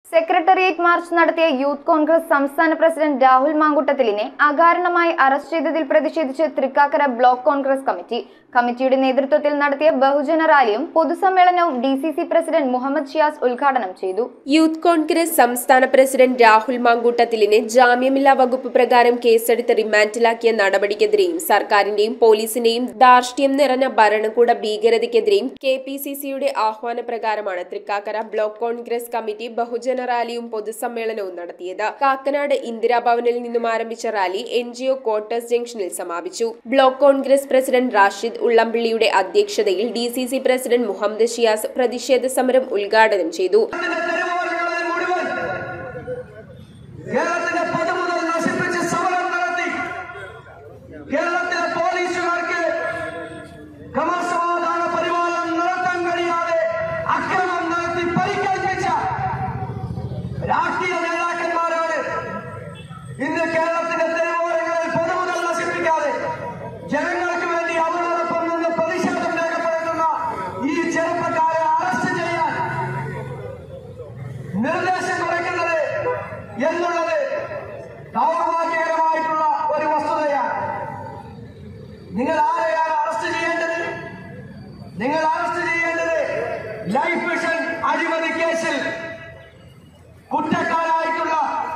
secretariat march നടത്തിയ Youth Congress സംസ്ഥാന president Rahul മാങ്കുട്ടത്തിലിനെ അകാരണമായി അറസ്റ്റ് ചെയ്തതിൽ പ്രതിഷേധിച്ച് തൃക്കാക്കര ബ്ലോക്ക് കോൺഗ്രസ് കമ്മിറ്റി കമ്മിറ്റിയുടെ നേതൃത്വത്തിൽ നടത്തിയ ബഹുജന റാലിയും പൊതുസമ്മേളനവും D C C president Muhammad Shiyas ഉദ്ഘാടനം ചെയ്തു യൂത്ത് കോൺഗ്രസ് സംസ്ഥാന പ്രസിഡന്റ് രാഹുൽ മാങ്കൂട്ടത്തിലിനെ ജാമ്യമില്ലാ വകുപ്പ് പ്രകാരം കേസെടുത്ത് റിമാൻഡിലാക്കിയ നടപടിക്കെതിരെയും സർക്കാരിന്റെയും പോലീസിന്റെയും ധാർഷ്ട്യം നിറഞ്ഞ ഭരണകൂട ഭീകരതയ്ക്കെതിരെയും കെ പി സി സിയുടെ ആഹ്വാന പ്രകാരമാണ് തൃക്കാക്കര ബ്ലോക്ക് കോൺഗ്രസ് കമ്മിറ്റി ബഹുജന റാലിയും പൊതുസമ്മേളനവും നടത്തിയത് കാക്കനാട് ഇന്ദിരാഭവനിൽ നിന്നും ആരംഭിച്ച rally N G O quarters ജംഗ്ഷനിൽ സമാപിച്ചു ബ്ലോക്ക് കോൺഗ്രസ് പ്രസിഡന്റ് റാഷിദ് ഉള്ളംപിള്ളിയുടെ അധ്യക്ഷതയിൽ D C C president Muhammad Shiyas പ്രതിഷേധ സമരം ഉദ്ഘാടനം ചെയ്തു തെരുവോരങ്ങളിൽ മുഴുവൻ കേരളത്തിന്റെ പൊതുമുതൽ നശിപ്പിച്ച് സമരം നടത്തി കേരളത്തിലെ പോലീസുകാർക്ക് ക്രമസമാധാന പരിപാലനം നടത്താൻ കഴിയാതെ അക്രമം നടത്തി പരിക്കേൽപ്പിച്ച രാഷ്ട്രീയ നേതാക്കന്മാരാണ് ഇന്ന് കേരളത്തിന്റെ തെരുവോരങ്ങളിൽ പൊതുമുതൽ നശിപ്പിക്കാതെ ജനങ്ങൾക്ക് വേണ്ടി അവരോടൊപ്പം നിന്ന് പ്രതിഷേധം രേഖപ്പെടുത്തുന്ന ഈ ചെറുപ്പക്കാരെ അറസ്റ്റ് ചെയ്യാൻ നിർദ്ദേശം കൊടുക്കുന്നത് എന്നുള്ളത് ദൗർഭാഗ്യകരമായിട്ടുള്ള ഒരു വസ്തുതയാണ് നിങ്ങൾ ആരെയാണ് അറസ്റ്റ് ചെയ്യേണ്ടത് നിങ്ങൾ അറസ്റ്റ് ചെയ്യേണ്ടത് ലൈഫ് മിഷൻ അഴിമതി കേസിൽ കുറ്റക്കാരായിട്ടുള്ള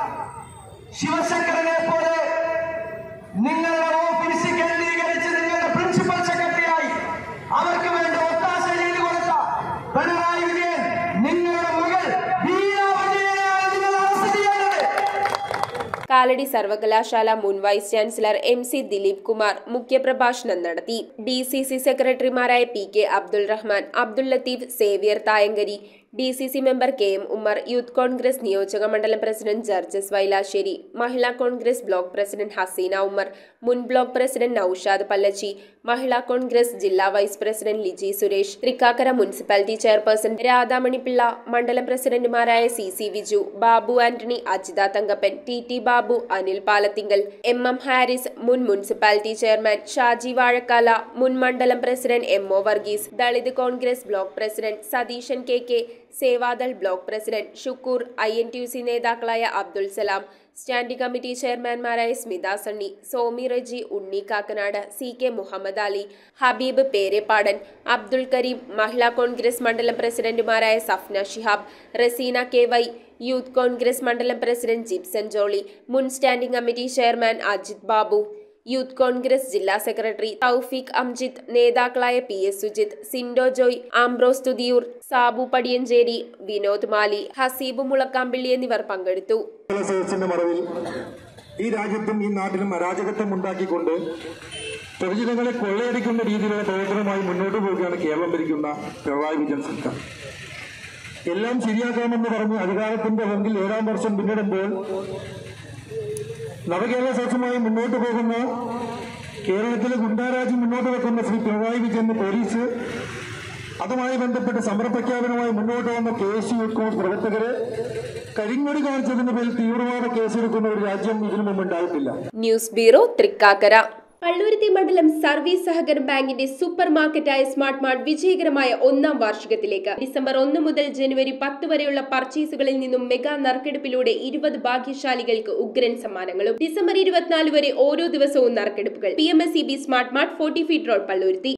ശിവശങ്കരനെ പോലെ നിങ്ങളുടെ ഓഫീസിൽ കേന്ദ്രീകരിച്ച് നിങ്ങളുടെ പ്രിൻസിപ്പൽ സെക്രട്ടറിയായി അവർക്ക് വേണ്ടി ഒത്താശ ചെയ്തു കൊടുത്ത പിണറായി വിജയൻ നിങ്ങളുടെ മകൾ വീണ വിജയനെയാണ് നിങ്ങൾ അറസ്റ്റ് ചെയ്യേണ്ടത് കാലടി സർവകലാശാല മുൻ vice chancellor M C Dileep Kumar മുഖ്യപ്രഭാഷണം നടത്തി ഡി സി സി സെക്രട്ടറിമാരായ P K Abdul Rahman Abdul Latheef Xavier Thayankari D C C member K M Ummer Youth Congress നിയോജക മണ്ഡലം president Jarjas Vailassery Mahila Congress block president Haseena Ummer മുൻ ബ്ലോക്ക് പ്രസിഡന്റ് നൌഷാദ് പല്ലച്ചി മഹിളാ കോൺഗ്രസ് ജില്ലാ vice president Liji Suresh Thrikkakara municipality chairperson Radhamani Pillai മണ്ഡലം പ്രസിഡന്റുമാരായ C C Viju Babu Antony Ajitha Thankappan T T Babu Anil Palathingal M M Haris മുൻ മുനിസിപ്പാലിറ്റി ചെയർമാൻ ഷാജി വാഴക്കാല മുൻ മണ്ഡലം president M O Varghese Dalit Congress block president Satheesan K K Sevadal block president Shukkoor I N T U C നേതാക്കളായ Abdul Salam standing committee ചെയർമാൻമാരായ Smitha Sunny Somi Reji Unni Kakkanad C K Muhammad Ali Habeeb Pereppadan Abdul Kareem Mahila Congress മണ്ഡലം പ്രസിഡന്റുമാരായ Safna Shihab Raseena K Y Youth Congress മണ്ഡലം പ്രസിഡന്റ് ജിപ്സൺ ജോളി മുൻ standing committee chairman Ajith Babu Youth Congress ജില്ലാ സെക്രട്ടറി തൗഫീഖ് അംജിത്ത് നേതാക്കളായ പി എസ് സുജിത് സിൻഡോ ജോയ് ആംബ്രോസ് തുതിയൂർ സാബു പടിയഞ്ചേരി വിനോദ് മാലി ഹസീബ് മുളക്കാമ്പിള്ളി എന്നിവർ പങ്കെടുത്തു സദസ്സിന്റെ മറവിൽ ഈ രാജ്യത്തും ഈ നാട്ടിലും അരാജകത്വം ഉണ്ടാക്കിക്കൊണ്ട് പൊതുജനങ്ങളെ കൊള്ളയടിക്കുന്ന രീതിയിലുള്ള പ്രവർത്തനമായി മുന്നോട്ട് പോവുകയാണ് കേരളം ഭരിക്കുന്ന പിണറായി വിജയൻ സർക്കാർ എല്ലാം ശരിയാക്കാമെന്ന് പറഞ്ഞ് അധികാരത്തിന്റെ മുമ്പിൽ ഏഴാം വർഷം പിന്നിടുമ്പോൾ നവകേരള സദസ്സുമായി മുന്നോട്ട് പോകുന്ന കേരളത്തിലെ ഗുണ്ടാരാജ്യം മുന്നോട്ട് വെക്കുന്ന ശ്രീ പിണറായി വിജയൻ പോലീസ് അതുമായി ബന്ധപ്പെട്ട് സമരപ്രഖ്യാപനവുമായി മുന്നോട്ട് വന്ന കെ എസ് യു കോൺഗ്രസ് പ്രവർത്തകരെ കരിങ്കൊടി കാണിച്ചതിന്റെ പേരിൽ തീവ്രവാദ കേസെടുക്കുന്ന ഒരു രാജ്യം ഇതിനു മുമ്പ് ഉണ്ടായിട്ടില്ല ന്യൂസ് ബ്യൂറോ തൃക്കാക്കര പള്ളുരുത്തി മണ്ഡലം സർവീസ് സഹകരണ ബാങ്കിന്റെ സൂപ്പർ മാർക്കറ്റായ സ്മാർട്ട് മാർട്ട് വിജയകരമായ ഒന്നാം വാർഷികത്തിലേക്ക് ഡിസംബർ ഒന്ന് മുതൽ ജനുവരി പത്ത് വരെയുള്ള പർച്ചേസുകളിൽ നിന്നും മെഗാ നറുക്കെടുപ്പിലൂടെ ഇരുപത് ഭാഗ്യശാലികൾക്ക് ഉഗ്രൻ സമ്മാനങ്ങളും ഡിസംബർ ഇരുപത്തിനാല് വരെ ഓരോ ദിവസവും നറുക്കെടുപ്പുകൾ P M S E B smart mart forty feet road Palluruthy